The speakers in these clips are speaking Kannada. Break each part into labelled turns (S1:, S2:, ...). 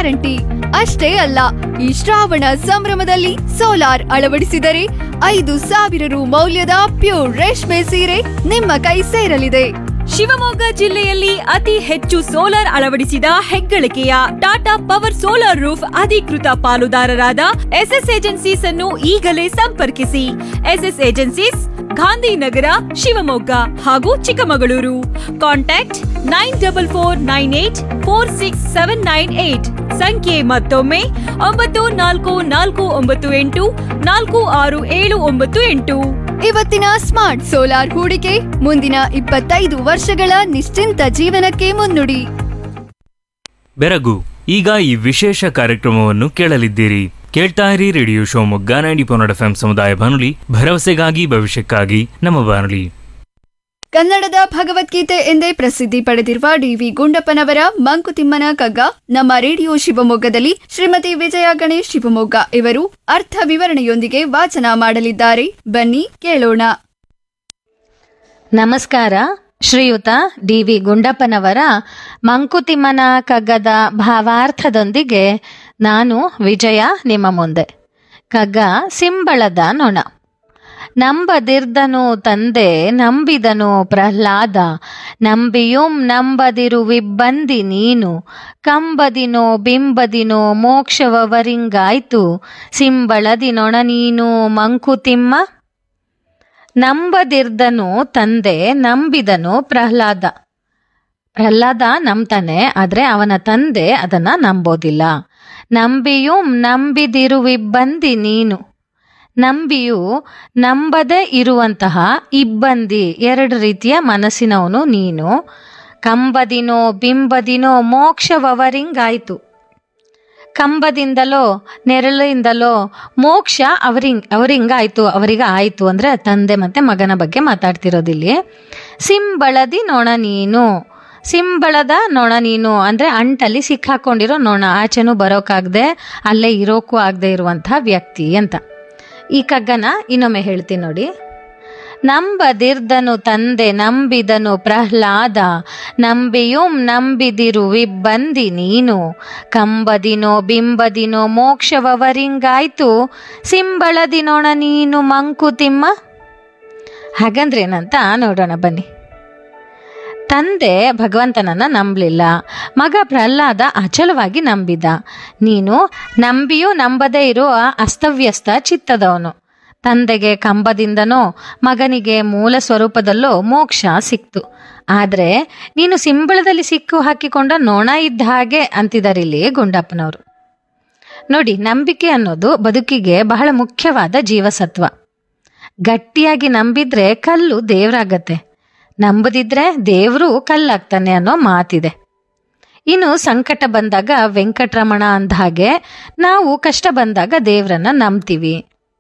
S1: ಗ್ಯಾರಂಟಿ ಅಷ್ಟೇ ಅಲ್ಲ ಈ ಶ್ರಾವಣ ಸಂಭ್ರಮದಲ್ಲಿ ಸೋಲಾರ್ ಅಳವಡಿಸಿದರೆ ಐದು ಸಾವಿರ ರು ಮೌಲ್ಯದ ಪ್ಯೂರ್ ರೇಷ್ಮೆ ಸೀರೆ ನಿಮ್ಮ ಕೈ ಸೇರಲಿದೆ
S2: ಶಿವಮೊಗ್ಗ ಜಿಲ್ಲೆಯಲ್ಲಿ ಅತಿ ಹೆಚ್ಚು ಸೋಲಾರ್ ಅಳವಡಿಸಿದ ಹೆಗ್ಗಳಿಕೆಯ ಟಾಟಾ ಪವರ್ ಸೋಲಾರ್ ರೂಫ್ ಅಧಿಕೃತ ಪಾಲುದಾರರಾದ ಎಸ್ಎಸ್ ಏಜೆನ್ಸೀಸ್ ಅನ್ನು ಈಗಲೇ ಸಂಪರ್ಕಿಸಿ ಎಸ್ಎಸ್ ಏಜೆನ್ಸೀಸ್ ಗಾಂಧಿನಗರ ಶಿವಮೊಗ್ಗ ಹಾಗೂ Chikkamagaluru contact nine double four nine eight four six seven nine eight ಸಂಖ್ಯೆ ಮತ್ತೊಮ್ಮೆ ಒಂಬತ್ತು ನಾಲ್ಕು ನಾಲ್ಕು ಒಂಬತ್ತು ಎಂಟು ನಾಲ್ಕು ಆರು ಏಳು ಒಂಬತ್ತು ಎಂಟು
S1: ಇವತ್ತಿನ ಸ್ಮಾರ್ಟ್ ಸೋಲಾರ್ ಹೂಡಿಕೆ ಮುಂದಿನ ಇಪ್ಪತ್ತೈದು ವರ್ಷಗಳ ನಿಶ್ಚಿಂತ ಜೀವನಕ್ಕೆ ಮುನ್ನುಡಿ
S3: ಬೆರಗು ಈಗ ಈ ವಿಶೇಷ ಕಾರ್ಯಕ್ರಮವನ್ನು ಕೇಳಲಿದ್ದೀರಿ ಕೇಳ್ತಾ ಇರಿ ರೇಡಿಯೋ ಶಿವಮೊಗ್ಗ ನೈಂಟಿ ಪೊನ್ನಡ ಎಫ್ ಸಮುದಾಯ ಬಾನುಲಿ ಭರವಸೆಗಾಗಿ ಭವಿಷ್ಯಕ್ಕಾಗಿ ನಮ್ಮ ಬಾನುಲಿ
S1: ಕನ್ನಡದ ಭಗವದ್ಗೀತೆ ಎಂದೇ ಪ್ರಸಿದ್ಧಿ ಪಡೆದಿರುವ ಡಿವಿ ಗುಂಡಪ್ಪನವರ ಮಂಕುತಿಮ್ಮನ ಕಗ್ಗ ನಮ್ಮ ರೇಡಿಯೋ ಶಿವಮೊಗ್ಗದಲ್ಲಿ ಶ್ರೀಮತಿ ವಿಜಯ ಗಣೇಶ್ ಶಿವಮೊಗ್ಗ ಇವರು ಅರ್ಥ ವಿವರಣೆಯೊಂದಿಗೆ ವಾಚನ ಮಾಡಲಿದ್ದಾರೆ ಬನ್ನಿ ಕೇಳೋಣ
S4: ನಮಸ್ಕಾರ ಶ್ರೀಯುತ ಡಿ ವಿ ಗುಂಡಪ್ಪನವರ ಮಂಕುತಿಮ್ಮನ ಕಗ್ಗದ ಭಾವಾರ್ಥದೊಂದಿಗೆ ನಾನು ವಿಜಯ ನಿಮ್ಮ ಮುಂದೆ ಕಗ್ಗ ಸಿಂಬಳದ ನೊಣ ನಂಬದಿರ್ದನು ತಂದೆ ನಂಬಿದನು ಪ್ರಹ್ಲಾದ ನಂಬಿಯುಂ ನಂಬದಿರುವಿಬ್ಬಂದಿ ನೀನು ಕಂಬದಿನೋ ಬಿಂಬದಿನೋ ಮೋಕ್ಷವವರಿಂಗಾಯ್ತು ಸಿಂಬಳದಿ ನೊಣ ನೀನು ಮಂಕುತಿಮ್ಮ ನಂಬದಿರ್ದನು ತಂದೆ ನಂಬಿದನು ಪ್ರಹ್ಲಾದ ಪ್ರಹ್ಲಾದ ನಂಬ್ತಾನೆ ಆದ್ರೆ ಅವನ ತಂದೆ ಅದನ್ನ ನಂಬೋದಿಲ್ಲ ನಂಬಿಯೂ ನಂಬಿದಿರುವಿಬ್ಬಂದಿ ನೀನು ನಂಬಿಯು ನಂಬದೇ ಇರುವಂತಹ ಇಬ್ಬಂದಿ ಎರಡು ರೀತಿಯ ಮನಸ್ಸಿನವನು ನೀನು ಕಂಬದಿನೋ ಬಿಂಬದಿನೋ ಮೋಕ್ಷವವರಿಂಗಾಯ್ತು ಕಂಬದಿಂದಲೋ ನೆರಳಿಂದಲೋ ಮೋಕ್ಷ ಅವರಿಂಗ್ ಅವರಿಂಗಾಯ್ತು ಅವರಿಗೆ ಆಯ್ತು ಅಂದ್ರೆ ತಂದೆ ಮತ್ತೆ ಮಗನ ಬಗ್ಗೆ ಮಾತಾಡ್ತಿರೋದಿಲ್ಲಿ ಸಿಂಬಳದಿ ನೊಣ ನೀನು ಸಿಂಬಳದ ನೊಣ ನೀನು ಅಂದ್ರೆ ಅಂಟಲ್ಲಿ ಸಿಕ್ಕಾಕೊಂಡಿರೋ ನೊಣ ಆಚೆನೂ ಬರೋಕ್ಕಾಗದೆ ಅಲ್ಲೇ ಇರೋಕ್ಕೂ ಆಗದೆ ಇರುವಂತಹ ವ್ಯಕ್ತಿ ಅಂತ ಈ ಕಗ್ಗನ ಇನ್ನೊಮ್ಮೆ ಹೇಳ್ತೀನಿ ನೋಡಿ ನಂಬದಿರ್ದನು ತಂದೆ ನಂಬಿದನು ಪ್ರಹ್ಲಾದ ನಂಬಿಯುಂ ನಂಬಿದಿರುವಿಬ್ಬಂದಿ ನೀನು ಕಂಬದಿನೋ ಬಿಂಬದಿನೋ ಮೋಕ್ಷವವರಿಂಗಾಯ್ತು ಸಿಂಬಳದಿನೋಣ ನೀನು ಮಂಕುತಿಮ್ಮ ಹಾಗಂದ್ರೇನಂತ ನೋಡೋಣ ಬನ್ನಿ ತಂದೆ ಭಗವಂತನನ್ನ ನಂಬಲಿಲ್ಲ ಮಗ ಪ್ರಹ್ಲಾದ ಅಚಲವಾಗಿ ನಂಬಿದ ನೀನು ನಂಬಿಯೂ ನಂಬದೇ ಇರುವ ಅಸ್ತವ್ಯಸ್ತ ಚಿತ್ತದವನು ತಂದೆಗೆ ಕಂಬದಿಂದನೋ ಮಗನಿಗೆ ಮೂಲ ಸ್ವರೂಪದಲ್ಲೋ ಮೋಕ್ಷ ಸಿಕ್ತು ಆದ್ರೆ ನೀನು ಸಿಂಬಳದಲ್ಲಿ ಸಿಕ್ಕು ಹಾಕಿಕೊಂಡ ನೊಣ ಇದ್ದ ಹಾಗೆ ಅಂತಿದಾರಿಲ್ಲಿ ಗುಂಡಪ್ಪನವರು ನೋಡಿ ನಂಬಿಕೆ ಅನ್ನೋದು ಬದುಕಿಗೆ ಬಹಳ ಮುಖ್ಯವಾದ ಜೀವಸತ್ವ ಗಟ್ಟಿಯಾಗಿ ನಂಬಿದ್ರೆ ಕಲ್ಲು ದೇವ್ರಾಗತ್ತೆ ನಂಬದಿದ್ರೆ ದೇವ್ರು ಕಲ್ಲಾಗ್ತಾನೆ ಅನ್ನೋ ಮಾತಿದೆ ಇನ್ನು ಸಂಕಟ ಬಂದಾಗ ವೆಂಕಟರಮಣ ಅಂದ ಹಾಗೆ ನಾವು ಕಷ್ಟ ಬಂದಾಗ ದೇವ್ರನ್ನ ನಂಬ್ತೀವಿ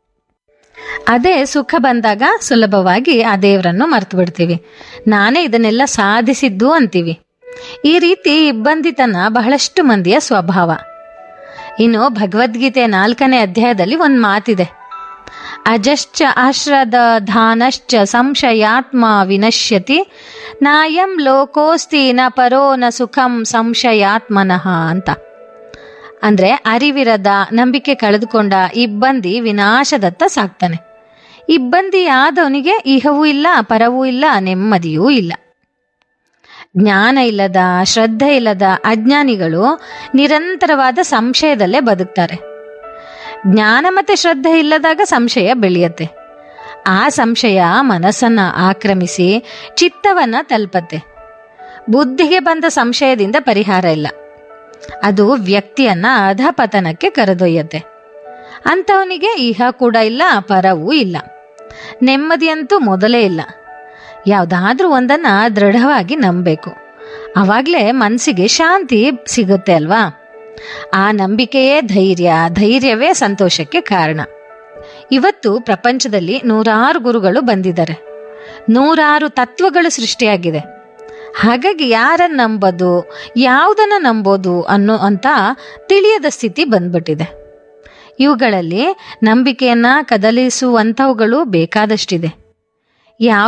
S4: ಅದೇ ಸುಖ ಬಂದಾಗ ಸುಲಭವಾಗಿ ಆ ದೇವರನ್ನು ಮರ್ತು ಬಿಡ್ತೀವಿ ನಾನೇ ಇದನ್ನೆಲ್ಲ ಸಾಧಿಸಿದ್ದು ಅಂತೀವಿ ಈ ರೀತಿ ಇಬ್ಬಂದಿತನ ಬಹಳಷ್ಟು ಮಂದಿಯ ಸ್ವಭಾವ ಇನ್ನು ಭಗವದ್ಗೀತೆ ನಾಲ್ಕನೇ ಅಧ್ಯಾಯದಲ್ಲಿ ಒಂದು ಮಾತಿದೆ ಅಜಶ್ಚ ಆಶ್ರದ ಧಾನಶ್ಚ ಸಂಶಯಾತ್ಮ ವಿನಶ್ಯತಿ ನಾಯಂ ಲೋಕೋಸ್ತಿ ನ ಪರೋ ನ ಸುಖಂ ಸಂಶಯಾತ್ಮನಃ ಅಂತ ಅಂದ್ರೆ ಅರಿವಿರದ ನಂಬಿಕೆ ಕಳೆದುಕೊಂಡ ಇಬ್ಬಂದಿ ವಿನಾಶದತ್ತ ಸಾಕ್ತಾನೆ ಇಬ್ಬಂದಿ ಆದವನಿಗೆ ಇಹವೂ ಇಲ್ಲ ಪರವೂ ಇಲ್ಲ ನೆಮ್ಮದಿಯೂ ಇಲ್ಲ ಜ್ಞಾನ ಇಲ್ಲದ ಶ್ರದ್ಧೆ ಇಲ್ಲದ ಅಜ್ಞಾನಿಗಳು ನಿರಂತರವಾದ ಸಂಶಯದಲ್ಲೇ ಬದುಕ್ತಾರೆ ಜ್ಞಾನ ಮತ್ತೆ ಶ್ರದ್ಧೆ ಇಲ್ಲದಾಗ ಸಂಶಯ ಬೆಳೆಯತ್ತೆ ಆ ಸಂಶಯ ಮನಸ್ಸನ್ನ ಆಕ್ರಮಿಸಿ ಚಿತ್ತವನ್ನ ತಲುಪತ್ತೆ ಬುದ್ಧಿಗೆ ಬಂದ ಸಂಶಯದಿಂದ ಪರಿಹಾರ ಇಲ್ಲ ಅದು ವ್ಯಕ್ತಿಯನ್ನ ಅಧಪತನಕ್ಕೆ ಕರೆದೊಯ್ಯತ್ತೆ ಅಂಥವನಿಗೆ ಇಹ ಕೂಡ ಇಲ್ಲ ಪರವೂ ಇಲ್ಲ ನೆಮ್ಮದಿಯಂತೂ ಮೊದಲೇ ಇಲ್ಲ ಯಾವುದಾದ್ರೂ ಒಂದನ್ನ ದೃಢವಾಗಿ ನಂಬಬೇಕು ಅವಾಗಲೇ ಮನಸ್ಸಿಗೆ ಶಾಂತಿ ಸಿಗುತ್ತೆ ಅಲ್ವಾ ಆ ನಂಬಿಕೆಯೇ ಧೈರ್ಯ ಧೈರ್ಯವೇ ಸಂತೋಷಕ್ಕೆ ಕಾರಣ ಇವತ್ತು ಪ್ರಪಂಚದಲ್ಲಿ ನೂರಾರು ಗುರುಗಳು ಬಂದಿದ್ದಾರೆ ನೂರಾರು ತತ್ವಗಳು ಸೃಷ್ಟಿಯಾಗಿದೆ ಹಾಗಾಗಿ ಯಾರನ್ನ ನಂಬೋದು ಯಾವುದನ್ನ ನಂಬೋದು ಅನ್ನೋ ಅಂತ ತಿಳಿಯದ ಸ್ಥಿತಿ ಬಂದ್ಬಿಟ್ಟಿದೆ ಇವುಗಳಲ್ಲಿ ನಂಬಿಕೆಯನ್ನ ಕದಲಿಸುವಂಥವುಗಳು ಬೇಕಾದಷ್ಟಿದೆ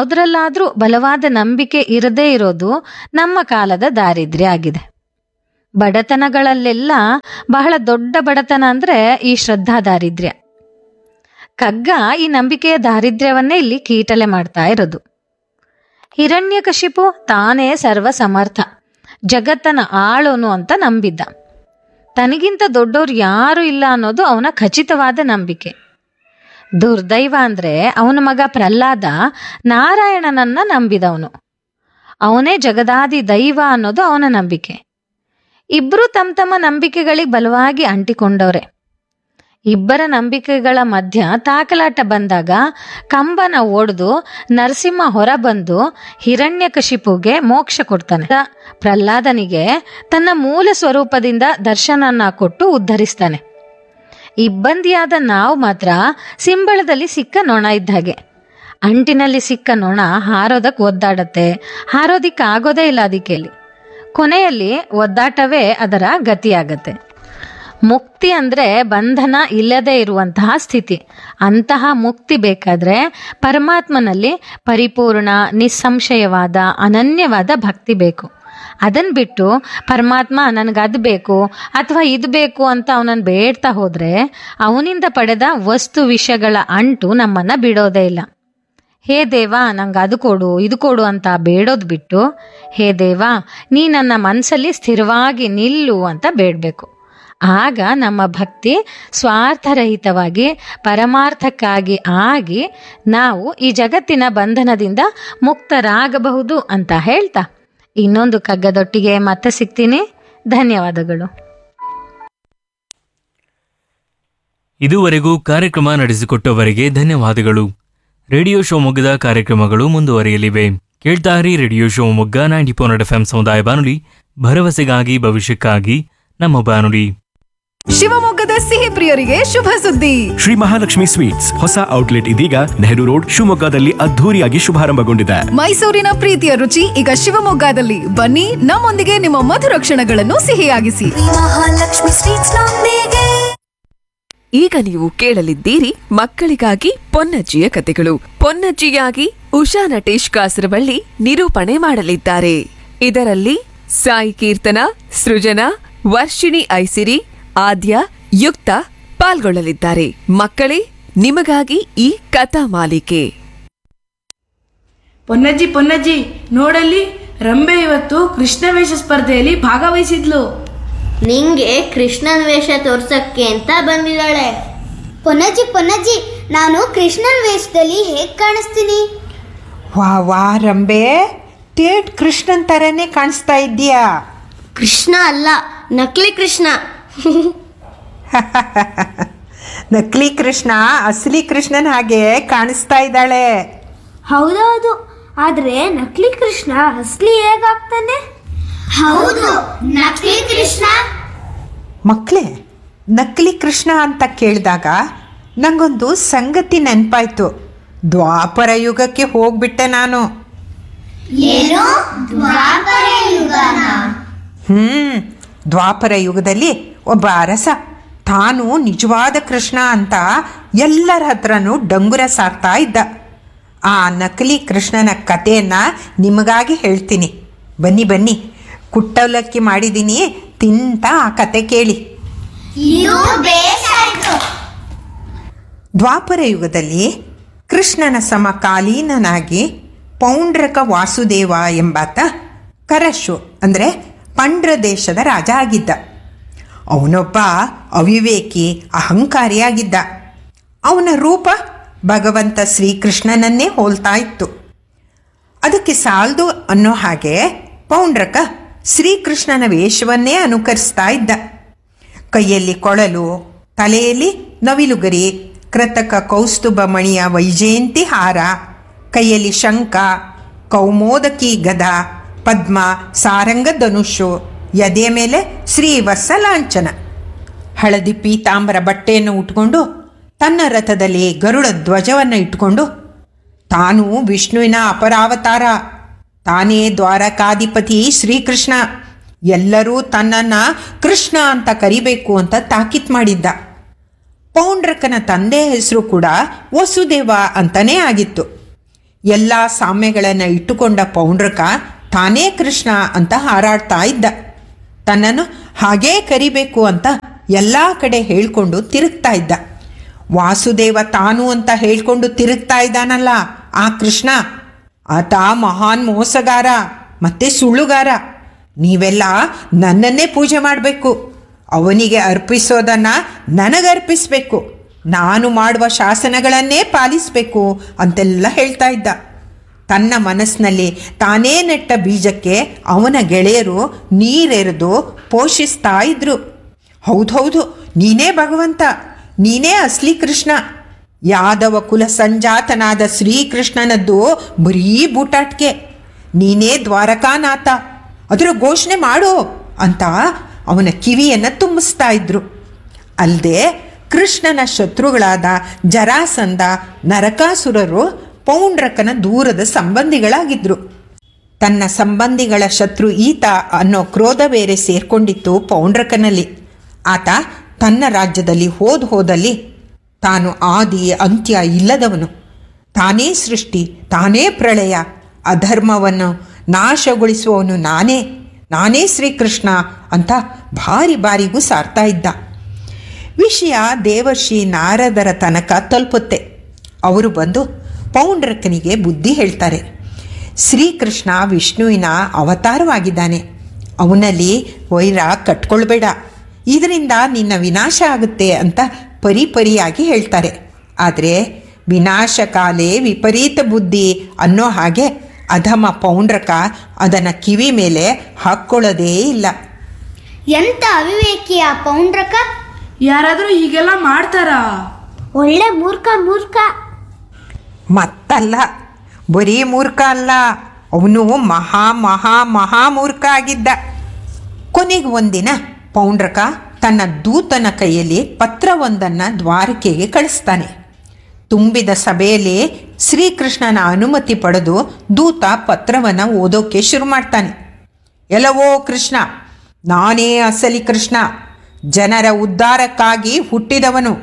S4: ಯಾವುದರಲ್ಲಾದ್ರೂ ಬಲವಾದ ನಂಬಿಕೆ ಇರದೇ ಇರೋದು ನಮ್ಮ ಕಾಲದ ದಾರಿದ್ರ್ಯ ಆಗಿದೆ ಬಡತನಗಳಲ್ಲೆಲ್ಲ ಬಹಳ ದೊಡ್ಡ ಬಡತನ ಅಂದ್ರೆ ಈ ಶ್ರದ್ಧಾ ದಾರಿದ್ರ್ಯ ಕಗ್ಗ ಈ ನಂಬಿಕೆಯ ದಾರಿದ್ರ್ಯವನ್ನೇ ಇಲ್ಲಿ ಕೀಟಲೆ ಮಾಡ್ತಾ ಇರೋದು ಹಿರಣ್ಯಕಶಿಪು ತಾನೇ ಸರ್ವ ಸಮರ್ಥ ಜಗತ್ತನ ಆಳೋನು ಅಂತ ನಂಬಿದ್ದ ತನಗಿಂತ ದೊಡ್ಡವ್ರು ಯಾರು ಇಲ್ಲ ಅನ್ನೋದು ಅವನ ಖಚಿತವಾದ ನಂಬಿಕೆ ದುರ್ದೈವ ಅಂದ್ರೆ ಅವನ ಮಗ ಪ್ರಹ್ಲಾದ ನಾರಾಯಣನನ್ನ ನಂಬಿದವನು ಅವನೇ ಜಗದಾದಿ ದೈವ ಅನ್ನೋದು ಅವನ ನಂಬಿಕೆ ಇಬ್ರು ತಮ್ಮ ತಮ್ಮ ನಂಬಿಕೆಗಳಿಗೆ ಬಲವಾಗಿ ಅಂಟಿಕೊಂಡವ್ರೆ ಇಬ್ಬರ ನಂಬಿಕೆಗಳ ಮಧ್ಯ ತಾಕಲಾಟ ಬಂದಾಗ ಕಂಬನ ಒಡೆದು ನರಸಿಂಹ ಹೊರ ಬಂದು ಹಿರಣ್ಯಕಶಿಪುಗೆ ಮೋಕ್ಷ ಕೊಡ್ತಾನೆ ಪ್ರಹ್ಲಾದನಿಗೆ ತನ್ನ ಮೂಲ ಸ್ವರೂಪದಿಂದ ದರ್ಶನನ ಕೊಟ್ಟು ಉದ್ಧರಿಸ್ತಾನೆ ಇಬ್ಬಂದಿಯಾದ ನಾವು ಮಾತ್ರ ಸಿಂಬಳದಲ್ಲಿ ಸಿಕ್ಕ ನೊಣ ಇದ್ದ ಹಾಗೆ ಅಂಟಿನಲ್ಲಿ ಸಿಕ್ಕ ನೊಣ ಹಾರೋದಕ್ಕೆ ಒದ್ದಾಡತ್ತೆ ಹಾರೋದಿಕ್ಕೆ ಆಗೋದೇ ಇಲ್ಲ ಅದಕ್ಕೆ ಕೊನೆಯಲ್ಲಿ ಒದ್ದಾಟವೇ ಅದರ ಗತಿಯಾಗತ್ತೆ ಮುಕ್ತಿ ಅಂದ್ರೆ ಬಂಧನ ಇಲ್ಲದೆ ಇರುವಂತಹ ಸ್ಥಿತಿ ಅಂತಹ ಮುಕ್ತಿ ಬೇಕಾದ್ರೆ ಪರಮಾತ್ಮನಲ್ಲಿ ಪರಿಪೂರ್ಣ ನಿಸ್ಸಂಶಯವಾದ ಅನನ್ಯವಾದ ಭಕ್ತಿ ಬೇಕು ಅದನ್ ಬಿಟ್ಟು ಪರಮಾತ್ಮ ನನಗೆ ಅದು ಬೇಕು ಅಥವಾ ಇದು ಬೇಕು ಅಂತ ಅವನನ್ನು ಬೇಡ್ತಾ ಹೋದ್ರೆ ಅವನಿಂದ ಪಡೆದ ವಸ್ತು ವಿಷಯಗಳ ಅಂಟು ನಮ್ಮನ್ನ ಬಿಡೋದೇ ಇಲ್ಲ ಹೇ ದೇವ ನಂಗೆ ಅದು ಕೊಡು ಇದು ಕೊಡು ಅಂತ ಬೇಡೋದು ಬಿಟ್ಟು ಹೇ ದೇವ ನೀ ನನ್ನ ಮನಸ್ಸಲ್ಲಿ ಸ್ಥಿರವಾಗಿ ನಿಲ್ಲು ಅಂತ ಬೇಡಬೇಕು ಆಗ ನಮ್ಮ ಭಕ್ತಿ ಸ್ವಾರ್ಥರಹಿತವಾಗಿ ಪರಮಾರ್ಥಕ್ಕಾಗಿ ಆಗಿ ನಾವು ಈ ಜಗತ್ತಿನ ಬಂಧನದಿಂದ ಮುಕ್ತರಾಗಬಹುದು ಅಂತ ಹೇಳ್ತಾ ಇನ್ನೊಂದು ಕಗ್ಗದೊಟ್ಟಿಗೆ ಮತ್ತೆ ಸಿಗ್ತೀನಿ ಧನ್ಯವಾದಗಳು
S3: ಇದುವರೆಗೂ ಕಾರ್ಯಕ್ರಮ ನಡೆಸಿಕೊಟ್ಟವರಿಗೆ ಧನ್ಯವಾದಗಳು ರೇಡಿಯೋ ಶಿವಮೊಗ್ಗದ ಕಾರ್ಯಕ್ರಮಗಳು ಮುಂದುವರಿಯಲಿವೆ ಕೇಳ್ತಾರಿ radio Shivamogga ninety four F M ಸಮುದಾಯ ಬಾನುಲಿ ಭರವಸೆಗಾಗಿ ಭವಿಷ್ಯಕ್ಕಾಗಿ ನಮ್ಮ ಬಾನುಲಿ
S5: ಶಿವಮೊಗ್ಗದ ಸಿಹಿ ಪ್ರಿಯರಿಗೆ ಶುಭ ಸುದ್ದಿ
S6: ಶ್ರೀ ಮಹಾಲಕ್ಷ್ಮಿ ಸ್ವೀಟ್ಸ್ ಹೊಸ ಔಟ್ಲೆಟ್ ಇದೀಗ ನೆಹರು ರೋಡ್ ಶಿವಮೊಗ್ಗದಲ್ಲಿ ಅದ್ಧೂರಿಯಾಗಿ ಶುಭಾರಂಭಗೊಂಡಿದೆ
S5: ಮೈಸೂರಿನ ಪ್ರೀತಿಯ ರುಚಿ ಈಗ ಶಿವಮೊಗ್ಗದಲ್ಲಿ ಬನ್ನಿ ನಮ್ಮೊಂದಿಗೆ ನಿಮ್ಮ ಮಧುರ ಕ್ಷಣಗಳನ್ನು ಸಿಹಿಯಾಗಿಸಿ
S7: ಮಹಾಲಕ್ಷ್ಮಿ ಸ್ವೀಟ್ಸ್ ನೊಂದಿಗೆ
S8: ಈಗ ನೀವು ಕೇಳಲಿದ್ದೀರಿ ಮಕ್ಕಳಿಗಾಗಿ ಪೊನ್ನಜ್ಜಿಯ ಕತೆಗಳು ಪೊನ್ನಜ್ಜಿಯಾಗಿ ಉಷಾ ನಟೇಶ್ ಕಾಸರವಳ್ಳಿ ನಿರೂಪಣೆ ಮಾಡಲಿದ್ದಾರೆ ಇದರಲ್ಲಿ ಸಾಯಿ ಕೀರ್ತನ ಸೃಜನಾ ವರ್ಷಿಣಿ ಐಸಿರಿ ಆದ್ಯ ಯುಕ್ತ ಪಾಲ್ಗೊಳ್ಳಲಿದ್ದಾರೆ ಮಕ್ಕಳೇ ನಿಮಗಾಗಿ ಈ ಕಥಾ ಮಾಲಿಕೆ
S9: ಪೊನ್ನಜ್ಜಿ ಪೊನ್ನಜ್ಜಿ ನೋಡಲ್ಲಿ ರಂಬೆ ಇವತ್ತು ಕೃಷ್ಣ ವೇಷ ಸ್ಪರ್ಧೆಯಲ್ಲಿ ಭಾಗವಹಿಸಿದ್ಲು
S10: ನಿಂಗೆ ಕೃಷ್ಣನ್ ವೇಷ ತೋರ್ಸಕ್ಕೆ ಅಂತ ಬಂದಿದ್ದಾಳೆ
S7: ಪೊನ್ನಜ್ಜಿ ಪೊನ್ನಜ್ಜಿ ನಾನು ಕೃಷ್ಣನ್ ವೇಷದಲ್ಲಿ ಹೇಗ್ ಕಾಣಿಸ್ತೀನಿ
S11: ವಾ ವಾ ರಂಬೆ ತೇಟ್ ಕೃಷ್ಣನ್ ಥರನೇ ಕಾಣಿಸ್ತಾ ಇದ್ದೀಯಾ
S10: ಕೃಷ್ಣ ಅಲ್ಲ ನಕಲಿ ಕೃಷ್ಣ
S11: ನಕಲಿ ಕೃಷ್ಣ ಅಸಲಿ ಕೃಷ್ಣನ್ ಹಾಗೆ ಕಾಣಿಸ್ತಾ ಇದ್ದಾಳೆ
S7: ಹೌದೌದು ಆದ್ರೆ ನಕಲಿ ಕೃಷ್ಣ ಅಸಲಿ ಹೇಗಾಗ್ತಾನೆ ಹೌದು ನಕಲಿ ಕೃಷ್ಣ
S11: ಮಕ್ಕಳೇ ನಕಲಿ ಕೃಷ್ಣ ಅಂತ ಕೇಳಿದಾಗ ನಂಗೊಂದು ಸಂಗತಿ ನೆನಪಾಯ್ತು ದ್ವಾಪರ ಯುಗಕ್ಕೆ ಹೋಗ್ಬಿಟ್ಟೆ ನಾನು
S7: ಏನು ದ್ವಾಪರ ಯುಗನ
S11: ಹ್ಮ್ ದ್ವಾಪರ ಯುಗದಲ್ಲಿ ಒಬ್ಬ ಅರಸ ತಾನು ನಿಜವಾದ ಕೃಷ್ಣ ಅಂತ ಎಲ್ಲರ ಹತ್ರನೂ ಡಂಗುರ ಸಾರ್ತಾ ಇದ್ದ ಆ ನಕಲಿ ಕೃಷ್ಣನ ಕಥೆಯನ್ನ ನಿಮಗಾಗಿ ಹೇಳ್ತೀನಿ ಬನ್ನಿ ಬನ್ನಿ ಕುಟ್ಟವಲಕ್ಕಿ ಮಾಡಿದ್ದೀನಿ ತಿಂತ ಆ ಕತೆ ಕೇಳಿ
S7: ಇದು ಬೇಸಾಯ್ತು
S11: ದ್ವಾಪರ ಯುಗದಲ್ಲಿ ಕೃಷ್ಣನ ಸಮಕಾಲೀನನಾಗಿ ಪೌಂಡ್ರಕ ವಾಸುದೇವ ಎಂಬಾತ ಕರಶು ಅಂದರೆ ಪಂಡ್ರ ದೇಶದ ರಾಜ ಆಗಿದ್ದ ಅವನೊಬ್ಬ ಅವಿವೇಕಿ ಅಹಂಕಾರಿಯಾಗಿದ್ದ ಅವನ ರೂಪ ಭಗವಂತ ಶ್ರೀಕೃಷ್ಣನನ್ನೇ ಹೋಲ್ತಾ ಇತ್ತು ಅದಕ್ಕೆ ಸಾಲದು ಅನ್ನೋ ಹಾಗೆ ಪೌಂಡ್ರಕ ಶ್ರೀಕೃಷ್ಣನ ವೇಷವನ್ನೇ ಅನುಕರಿಸ್ತಾ ಇದ್ದ ಕೈಯಲ್ಲಿ ಕೊಳಲು ತಲೆಯಲ್ಲಿ ನವಿಲುಗರಿ ಕೃತಕ ಕೌಸ್ತುಭ ಮಣಿಯ ವೈಜಯಂತಿ ಹಾರ ಕೈಯಲ್ಲಿ ಶಂಖ ಕೌಮೋದಕಿ ಗದ ಪದ್ಮ ಸಾರಂಗ ಧನುಷು ಎದೆಯ ಮೇಲೆ ಶ್ರೀವತ್ಸ ಲಾಂಛನ ಹಳದಿ ಪೀತಾಂಬರ ಬಟ್ಟೆಯನ್ನು ಉಟ್ಕೊಂಡು ತನ್ನ ರಥದಲ್ಲಿ ಗರುಡ ಧ್ವಜವನ್ನು ಇಟ್ಟುಕೊಂಡು ತಾನು ವಿಷ್ಣುವಿನ ಅಪರಾವತಾರ ತಾನೇ ದ್ವಾರಕಾಧಿಪತಿ ಶ್ರೀಕೃಷ್ಣ ಎಲ್ಲರೂ ತನ್ನನ್ನು ಕೃಷ್ಣ ಅಂತ ಕರಿಬೇಕು ಅಂತ ತಾಕೀತ್ ಮಾಡಿದ್ದ ಪೌಂಡ್ರಕನ ತಂದೆ ಹೆಸರು ಕೂಡ ವಸುದೇವ ಅಂತಲೇ ಆಗಿತ್ತು ಎಲ್ಲ ಸಾಮ್ಯಗಳನ್ನು ಇಟ್ಟುಕೊಂಡ ಪೌಂಡ್ರಕ ತಾನೇ ಕೃಷ್ಣ ಅಂತ ಹಾರಾಡ್ತಾ ಇದ್ದ ತನ್ನನ್ನು ಹಾಗೇ ಕರಿಬೇಕು ಅಂತ ಎಲ್ಲ ಕಡೆ ಹೇಳ್ಕೊಂಡು ತಿರುಗ್ತಾ ಇದ್ದ ವಾಸುದೇವ ತಾನು ಅಂತ ಹೇಳ್ಕೊಂಡು ತಿರುಗ್ತಾ ಇದ್ದಾನಲ್ಲ ಆ ಕೃಷ್ಣ ಆತ ಮಹಾನ್ ಮೋಸಗಾರ ಮತ್ತೆ ಸುಳ್ಳುಗಾರ ನೀವೆಲ್ಲ ನನ್ನನ್ನೇ ಪೂಜೆ ಮಾಡಬೇಕು ಅವನಿಗೆ ಅರ್ಪಿಸೋದನ್ನ ನನಗರ್ಪಿಸಬೇಕು ನಾನು ಮಾಡುವ ಶಾಸನಗಳನ್ನೇ ಪಾಲಿಸಬೇಕು ಅಂತೆಲ್ಲ ಹೇಳ್ತಾ ಇದ್ದ ತನ್ನ ಮನಸ್ಸಿನಲ್ಲಿ ತಾನೇ ನೆಟ್ಟ ಬೀಜಕ್ಕೆ ಅವನ ಗೆಳೆಯರು ನೀರೆರೆದು ಪೋಷಿಸ್ತಾ ಇದ್ರು ಹೌದೌದು ನೀನೇ ಭಗವಂತ ನೀನೇ ಅಸ್ಲಿ ಕೃಷ್ಣ ಯಾದವ ಕುಲ ಸಂಜಾತನಾದ ಶ್ರೀಕೃಷ್ಣನದ್ದು ಬರೀ ಬೂಟಾಟ್ಕೆ ನೀನೇ ದ್ವಾರಕಾನಾಥ ಅದರ ಘೋಷಣೆ ಮಾಡು ಅಂತ ಅವನ ಕಿವಿಯನ್ನು ತುಂಬಿಸ್ತಾ ಇದ್ರು ಅಲ್ಲದೆ ಕೃಷ್ಣನ ಶತ್ರುಗಳಾದ ಜರಾಸಂಧ ನರಕಾಸುರರು ಪೌಂಡ್ರಕನ ದೂರದ ಸಂಬಂಧಿಗಳಾಗಿದ್ರು ತನ್ನ ಸಂಬಂಧಿಗಳ ಶತ್ರು ಈತ ಅನ್ನೋ ಕ್ರೋಧ ಬೇರೆ ಸೇರ್ಕೊಂಡಿತ್ತು ಪೌಂಡ್ರಕನಲ್ಲಿ ಆತ ತನ್ನ ರಾಜ್ಯದಲ್ಲಿ ಹೋದ ಹೋದಲ್ಲಿ ತಾನು ಆದಿ ಅಂತ್ಯ ಇಲ್ಲದವನು ತಾನೇ ಸೃಷ್ಟಿ ತಾನೇ ಪ್ರಳಯ ಅಧರ್ಮವನ್ನು ನಾಶಗೊಳಿಸುವವನು ನಾನೇ ನಾನೇ ಶ್ರೀಕೃಷ್ಣ ಅಂತ ಭಾರಿ ಬಾರಿಗೂ ಸಾರ್ತಾ ಇದ್ದ ವಿಷಯ ದೇವರ್ಷಿ ನಾರದರ ತನಕ ತಲುಪುತ್ತೆ ಅವರು ಬಂದು ಪೌಂಡ್ರಕನಿಗೆ ಬುದ್ಧಿ ಹೇಳ್ತಾರೆ ಶ್ರೀಕೃಷ್ಣ ವಿಷ್ಣುವಿನ ಅವತಾರವಾಗಿದ್ದಾನೆ ಅವನಲ್ಲಿ ವೈರ ಕಟ್ಕೊಳ್ಬೇಡ ಇದರಿಂದ ನಿನ್ನ ವಿನಾಶ ಆಗುತ್ತೆ ಅಂತ ಪರಿಪರಿಯಾಗಿ ಹೇಳ್ತಾರೆ ಆದರೆ ವಿನಾಶಕಾಲೇ ವಿಪರೀತ ಬುದ್ಧಿ ಅನ್ನೋ ಹಾಗೆ ಅಧಮ ಪೌಂಡ್ರಕ ಅದನ್ನು ಕಿವಿ ಮೇಲೆ ಹಾಕ್ಕೊಳ್ಳೋದೇ ಇಲ್ಲ
S7: ಎಂತ ಅವಿವೇಕಿಯ ಪೌಂಡ್ರಕ
S9: ಯಾರಾದರೂ ಹೀಗೆಲ್ಲ ಮಾಡ್ತಾರಾ
S7: ಒಳ್ಳೆ ಮೂರ್ಖ ಮೂರ್ಖ
S11: ಮತ್ತಲ್ಲ ಬರೀ ಮೂರ್ಖ ಅಲ್ಲ ಅವನು ಮಹಾ ಮಹಾ ಮಹಾ ಮೂರ್ಖ ಆಗಿದ್ದ ಕೊನೆಗೆ ಒಂದಿನ ಪೌಂಡ್ರಕ ತನ್ನ ದೂತನ ಕೈಯಲ್ಲಿ ಪತ್ರವೊಂದನ್ನು ದ್ವಾರಕೆಗೆ ಕಳಿಸ್ತಾನೆ ತುಂಬಿದ ಸಭೆಯಲ್ಲಿ ಶ್ರೀಕೃಷ್ಣನ ಅನುಮತಿ ಪಡೆದು ದೂತ ಪತ್ರವನ್ನು ಓದೋಕೆ ಶುರು ಮಾಡ್ತಾನೆ ಎಲ್ಲವೋ ಕೃಷ್ಣ ನಾನೇ ಅಸಲಿ ಕೃಷ್ಣ ಜನರ ಉದ್ಧಾರಕ್ಕಾಗಿ ಹುಟ್ಟಿದವನು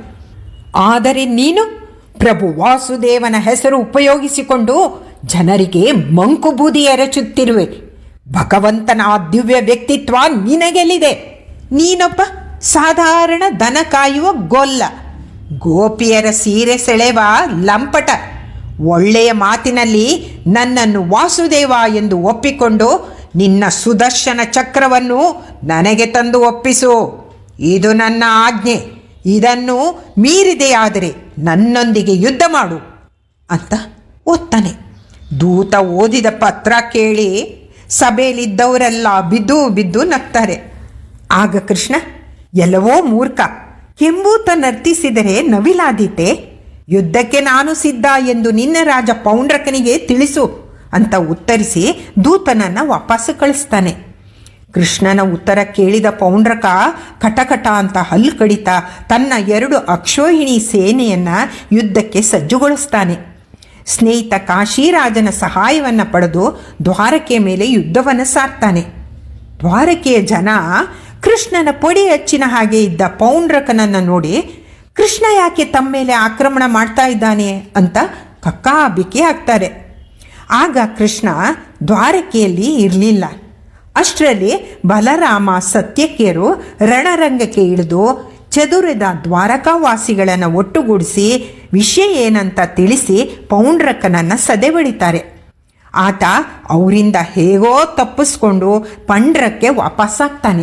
S11: ಆದರೆ ನೀನು ಪ್ರಭು ವಾಸುದೇವನ ಹೆಸರು ಉಪಯೋಗಿಸಿಕೊಂಡು ಜನರಿಗೆ ಮಂಕು ಬೂದಿ ಎರಚುತ್ತಿರುವೆ ಭಗವಂತನ ಆ ದಿವ್ಯ ವ್ಯಕ್ತಿತ್ವ ನಿನಗೆಲ್ಲಿದೆ ನೀನೊಬ್ಬ ಸಾಧಾರಣ ದನ ಕಾಯುವ ಗೊಲ್ಲ ಗೋಪಿಯರ ಸೀರೆ ಸೆಳೆವ ಲಂಪಟ ಒಳ್ಳೆಯ ಮಾತಿನಲ್ಲಿ ನನ್ನನ್ನು ವಾಸುದೇವ ಎಂದು ಒಪ್ಪಿಕೊಂಡು ನಿನ್ನ ಸುದರ್ಶನ ಚಕ್ರವನ್ನು ನನಗೆ ತಂದು ಒಪ್ಪಿಸು ಇದು ನನ್ನ ಆಜ್ಞೆ ಇದನ್ನು ಮೀರಿದೆಯಾದರೆ ನನ್ನೊಂದಿಗೆ ಯುದ್ಧ ಮಾಡು ಅಂತ ಓದ್ತಾನೆ ದೂತ ಓದಿದ ಪತ್ರ ಕೇಳಿ ಸಭೆಯಲ್ಲಿದ್ದವರೆಲ್ಲ ಬಿದ್ದು ಬಿದ್ದು ನಗ್ತಾರೆ ಆಗ ಕೃಷ್ಣ ಎಲ್ಲವೋ ಮೂರ್ಖ ಕೆಂಬೂತ ನರ್ತಿಸಿದರೆ ನವಿಲಾದೀತೆ ಯುದ್ಧಕ್ಕೆ ನಾನು ಸಿದ್ಧ ಎಂದು ನಿನ್ನ ರಾಜ ಪೌಂಡ್ರಕನಿಗೆ ತಿಳಿಸು ಅಂತ ಉತ್ತರಿಸಿ ದೂತನನ್ನು ವಾಪಸ್ಸು ಕಳಿಸ್ತಾನೆ ಕೃಷ್ಣನ ಉತ್ತರ ಕೇಳಿದ ಪೌಂಡ್ರಕ ಕಟಕಟ ಅಂತ ಹಲ್ಲು ಕಡಿತಾ ತನ್ನ ಎರಡು ಅಕ್ಷೋಹಿಣಿ ಸೇನೆಯನ್ನು ಯುದ್ಧಕ್ಕೆ ಸಜ್ಜುಗೊಳಿಸ್ತಾನೆ ಸ್ನೇಹಿತ ಕಾಶಿರಾಜನ ಸಹಾಯವನ್ನು ಪಡೆದು ದ್ವಾರಕೆಯ ಮೇಲೆ ಯುದ್ಧವನ್ನು ಸಾರ್ತಾನೆ ದ್ವಾರಕೆಯ ಜನ ಕೃಷ್ಣನ ಪೊಡಿ ಹಚ್ಚಿನ ಹಾಗೆ ಇದ್ದ ಪೌಂಡ್ರಕನನ್ನು ನೋಡಿ ಕೃಷ್ಣ ಯಾಕೆ ತಮ್ಮ ಮೇಲೆ ಆಕ್ರಮಣ ಮಾಡ್ತಾ ಇದ್ದಾನೆ ಅಂತ ಕಕ್ಕಾಬಿಕ್ಕಿ ಆಗ್ತಾರೆ ಆಗ ಕೃಷ್ಣ ದ್ವಾರಕೆಯಲ್ಲಿ ಇರಲಿಲ್ಲ ಅಷ್ಟರಲ್ಲಿ ಬಲರಾಮ ಸತ್ಯಕೇರು ರಣರಂಗಕ್ಕೆ ಇಳಿದು ಚದುರಿದ ದ್ವಾರಕಾವಾಸಿಗಳನ್ನು ಒಟ್ಟುಗೂಡಿಸಿ ವಿಷಯ ಏನಂತ ತಿಳಿಸಿ ಪೌಂಡ್ರಕನನ್ನು ಸದೆಬಡಿತಾರೆ ಆತ ಅವರಿಂದ ಹೇಗೋ ತಪ್ಪಿಸ್ಕೊಂಡು ಪಂಡ್ರಕ್ಕೆ ವಾಪಸ್ಸಾಗ್ತಾನೆ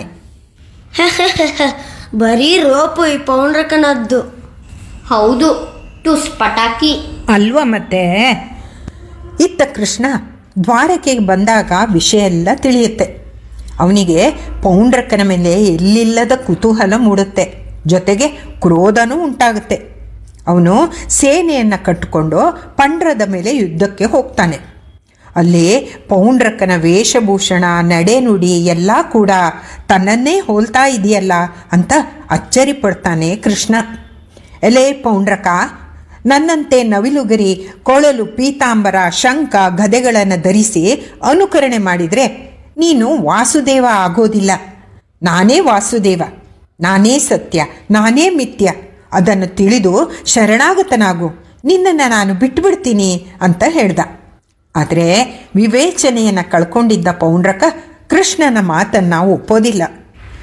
S10: ಬರೀ ರೋಪು ಈ ಪೌಂಡ್ರಕನದ್ದು ಹೌದು ಟುಸ್ ಪಟಾಕಿ
S11: ಅಲ್ವಾ ಮತ್ತೆ ಇತ್ತ ಕೃಷ್ಣ ದ್ವಾರಕೆಗೆ ಬಂದಾಗ ವಿಷಯ ಎಲ್ಲ ತಿಳಿಯುತ್ತೆ ಅವನಿಗೆ ಪೌಂಡ್ರಕ್ಕನ ಮೇಲೆ ಎಲ್ಲಿಲ್ಲದ ಕುತೂಹಲ ಮೂಡುತ್ತೆ ಜೊತೆಗೆ ಕ್ರೋಧನೂ ಉಂಟಾಗುತ್ತೆ ಅವನು ಸೇನೆಯನ್ನು ಕಟ್ಟಿಕೊಂಡು ಪಂಡ್ರದ ಮೇಲೆ ಯುದ್ಧಕ್ಕೆ ಹೋಗ್ತಾನೆ ಅಲ್ಲಿ ಪೌಂಡ್ರಕ್ಕನ ವೇಷಭೂಷಣ ನಡೆನುಡಿ ಎಲ್ಲ ಕೂಡ ತನ್ನನ್ನೇ ಹೋಲ್ತಾ ಇದೆಯಲ್ಲ ಅಂತ ಅಚ್ಚರಿ ಪಡ್ತಾನೆ ಕೃಷ್ಣ ಎಲೆ ಪೌಂಡ್ರಕ ನನ್ನಂತೆ ನವಿಲುಗರಿ ಕೊಳಲು ಪೀತಾಂಬರ ಶಂಖ ಗದೆಗಳನ್ನು ಧರಿಸಿ ಅನುಕರಣೆ ಮಾಡಿದರೆ ನೀನು ವಾಸುದೇವ ಆಗೋದಿಲ್ಲ ನಾನೇ ವಾಸುದೇವ ನಾನೇ ಸತ್ಯ ನಾನೇ ಮಿಥ್ಯ ಅದನ್ನು ತಿಳಿದು ಶರಣಾಗತನಾಗು ನಿನ್ನನ್ನು ನಾನು ಬಿಟ್ಟುಬಿಡ್ತೀನಿ ಅಂತ ಹೇಳ್ದ ಆದರೆ ವಿವೇಚನೆಯನ್ನು ಕಳ್ಕೊಂಡಿದ್ದ ಪೌಂಡ್ರಕ ಕೃಷ್ಣನ ಮಾತನ್ನು ಒಪ್ಪೋದಿಲ್ಲ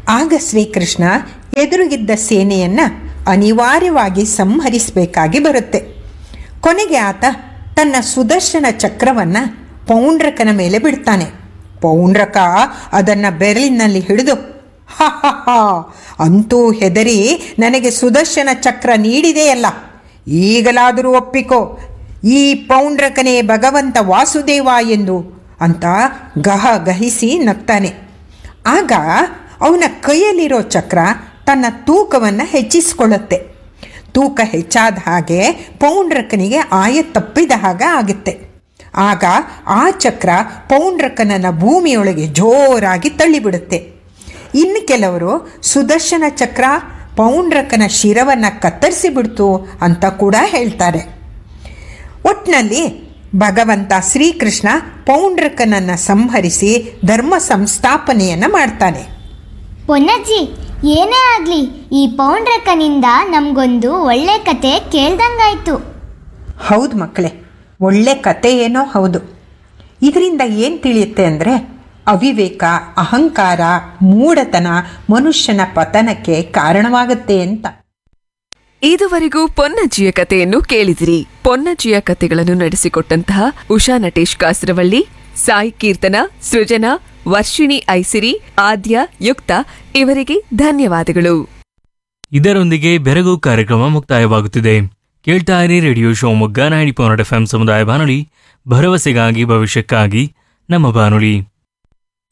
S11: ಆಗ ಶ್ರೀಕೃಷ್ಣ ಎದುರುಗಿದ್ದ ಸೇನೆಯನ್ನ ಅನಿವಾರ್ಯವಾಗಿ ಸಂಹರಿಸಬೇಕಾಗಿ ಬರುತ್ತೆ ಕೊನೆಗೆ ಆತ ತನ್ನ ಸುದರ್ಶನ ಚಕ್ರವನ್ನ ಪೌಂಡ್ರಕನ ಮೇಲೆ ಬಿಡ್ತಾನೆ ಪೌಂಡ್ರಕ ಅದನ್ನ ಬೆರಳಿನಲ್ಲಿ ಹಿಡಿದು ಹ ಹ ಹ ಅಂತೂ ಹೆದರಿ ನನಗೆ ಸುದರ್ಶನ ಚಕ್ರ ನೀಡಿದೆಯಲ್ಲ ಈಗಲಾದರೂ ಒಪ್ಪಿಕೋ ಈ ಪೌಂಡ್ರಕನೇ ಭಗವಂತ ವಾಸುದೇವ ಎಂದು ಅಂತ ಗಹ ಗಹಿಸಿ ನಗ್ತಾನೆ ಆಗ ಅವನ ಕೈಯಲ್ಲಿರೋ ಚಕ್ರ ತನ್ನ ತೂಕವನ್ನು ಹೆಚ್ಚಿಸಿಕೊಳ್ಳುತ್ತೆ ತೂಕ ಹೆಚ್ಚಾದ ಹಾಗೆ ಪೌಂಡ್ರಕನಿಗೆ ಆಯ ತಪ್ಪಿದ ಹಾಗೆ ಆಗುತ್ತೆ ಆಗ ಆ ಚಕ್ರ ಪೌಂಡ್ರಕನನ್ನ ಭೂಮಿಯೊಳಗೆ ಜೋರಾಗಿ ತಳ್ಳಿಬಿಡುತ್ತೆ ಇನ್ನು ಕೆಲವರು ಸುದರ್ಶನ ಚಕ್ರ ಪೌಂಡ್ರಕನ ಶಿರವನ್ನು ಕತ್ತರಿಸಿ ಬಿಡ್ತು ಅಂತ ಕೂಡ ಹೇಳ್ತಾರೆ ಒಟ್ನಲ್ಲಿ ಭಗವಂತ ಶ್ರೀಕೃಷ್ಣ ಪೌಂಡ್ರಕನನ್ನು ಸಂಹರಿಸಿ ಧರ್ಮ ಸಂಸ್ಥಾಪನೆಯನ್ನು ಮಾಡ್ತಾನೆ
S7: ಪೊನ್ನಜ್ಜಿ ಏನೇ ಆಗ್ಲಿ ಈ ಪೌಂಡ್ರಕನಿಂದ ನಮ್ಗೊಂದು ಒಳ್ಳೆ ಕತೆ ಕೇಳ್ದಂಗಾಯ್ತು
S11: ಹೌದು ಮಕ್ಕಳೇ ಒಳ್ಳೆ ಕತೆ ಏನೋ ಹೌದು ಇದರಿಂದ ಏನು ತಿಳಿಯುತ್ತೆ ಅಂದರೆ ಅವಿವೇಕ ಅಹಂಕಾರ ಮೂಢತನ ಮನುಷ್ಯನ ಪತನಕ್ಕೆ ಕಾರಣವಾಗುತ್ತೆ ಅಂತ
S8: ಇದುವರೆಗೂ ಪೊನ್ನಜ್ಜಿಯ ಕಥೆಯನ್ನು ಕೇಳಿದಿರಿ ಪೊನ್ನಜ್ಜಿಯ ಕಥೆಗಳನ್ನು ನಡೆಸಿಕೊಟ್ಟಂತಹ ಉಷಾ ನಟೇಶ್ ಕಾಸರವಳ್ಳಿ ಸಾಯಿ ಕೀರ್ತನ ಸೃಜನಾ ವರ್ಷಿಣಿ ಐಸಿರಿ ಆದ್ಯ ಯುಕ್ತ ಇವರಿಗೆ ಧನ್ಯವಾದಗಳು
S3: ಇದರೊಂದಿಗೆ ಬೆರಗು ಕಾರ್ಯಕ್ರಮ ಮುಕ್ತಾಯವಾಗುತ್ತಿದೆ ಕೇಳ್ತಾ ಇರಿ radio Shivamogga ninety point F ಸಮುದಾಯ ಬಾನುಲಿ ಭರವಸೆಗಾಗಿ ಭವಿಷ್ಯಕ್ಕಾಗಿ ನಮ್ಮ ಬಾನುಲಿ